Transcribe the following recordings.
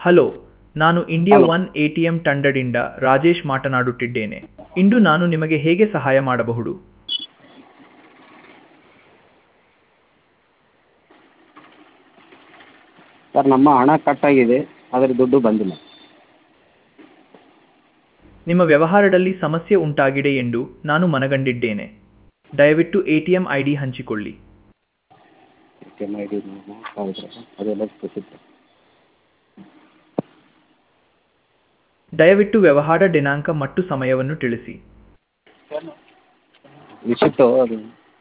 Hello ನಾನು India hello. One A T M ತಂಡದಿಂದ ರಾಜೇಶ್ ಮಾತನಾಡುತ್ತಿದ್ದೇನೆ ಇಂದು ನಾನು ನಿಮಗೆ ಹೇಗೆ ಸಹಾಯ ಮಾಡಬಹುದು ಸರ್ ನಮ್ಮ ಹಣ ಕಟ್ ಆಗಿದೆ ಆದರೆ ದುಡ್ಡು ಬಂದಿಲ್ಲ ನಿಮ್ಮ ವ್ಯವಹಾರದಲ್ಲಿ ಸಮಸ್ಯೆ ಉಂಟಾಗಿದೆ ಎಂದು ನಾನು ಮನಗಂಡಿದ್ದೇನೆ ದಯವಿಟ್ಟು A T M I D ಹಂಚಿಕೊಳ್ಳಿ A T M I D ಹೌದು ಅದೆಲ್ಲ ಗೊತ್ತಿತ್ತು ದಯವಿಟ್ಟು ವ್ಯವಹಾರ ದಿನಾಂಕ ಮತ್ತು ಸಮಯವನ್ನು ತಿಳಿಸಿ ರಿಸಿಪ್ಟು ಅದು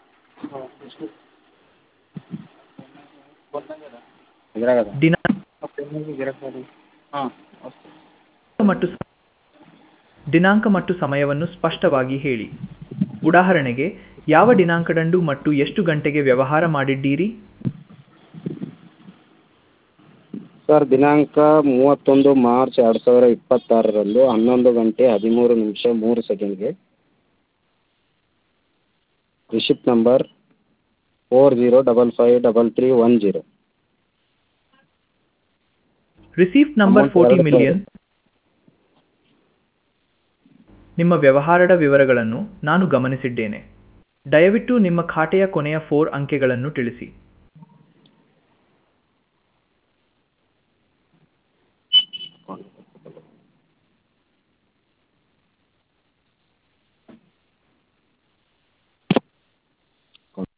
ಇದ್ರಾಗ ಅದ. ದಿನಾಂಕ ಹಾಂ ಮತ್ತು ಸ- ದಿನಾಂಕ ಮತ್ತು ಸಮಯವನ್ನು ಸ್ಪಷ್ಟವಾಗಿ ಹೇಳಿ ಉದಾಹರಣೆಗೆ ಯಾವ ದಿನಾಂಕದಂದು ಮತ್ತು ಎಷ್ಟು ಗಂಟೆಗೆ ವ್ಯವಹಾರ ಮಾಡಿದ್ದೀರಿ ಸರ್ ದಿನಾಂಕ ಮೂವತ್ತೊಂದು ಮಾರ್ಚ್ ಎರಡು ಸಾವಿರ ಇಪ್ಪತ್ತಾರರಂದು ಹನ್ನೊಂದು ಗಂಟೆ ಹದಿಮೂರು ನಿಮಿಷ ಮೂರು ಸೆಕೆಂಡ್ಗೆ receipt number four zero double five double three one zero receipt number Amount forty ಎರಡು ಮಿಲಿಯನ್ ನಿಮ್ಮ ವ್ಯವಹಾರದ ವಿವರಗಳನ್ನು ನಾನು ಗಮನಿಸಿದ್ದೇನೆ ದಯವಿಟ್ಟು ನಿಮ್ಮ ಖಾತೆಯ ಕೊನೆಯ ಫೋರ್ ಅಂಕೆಗಳನ್ನು ತಿಳಿಸಿ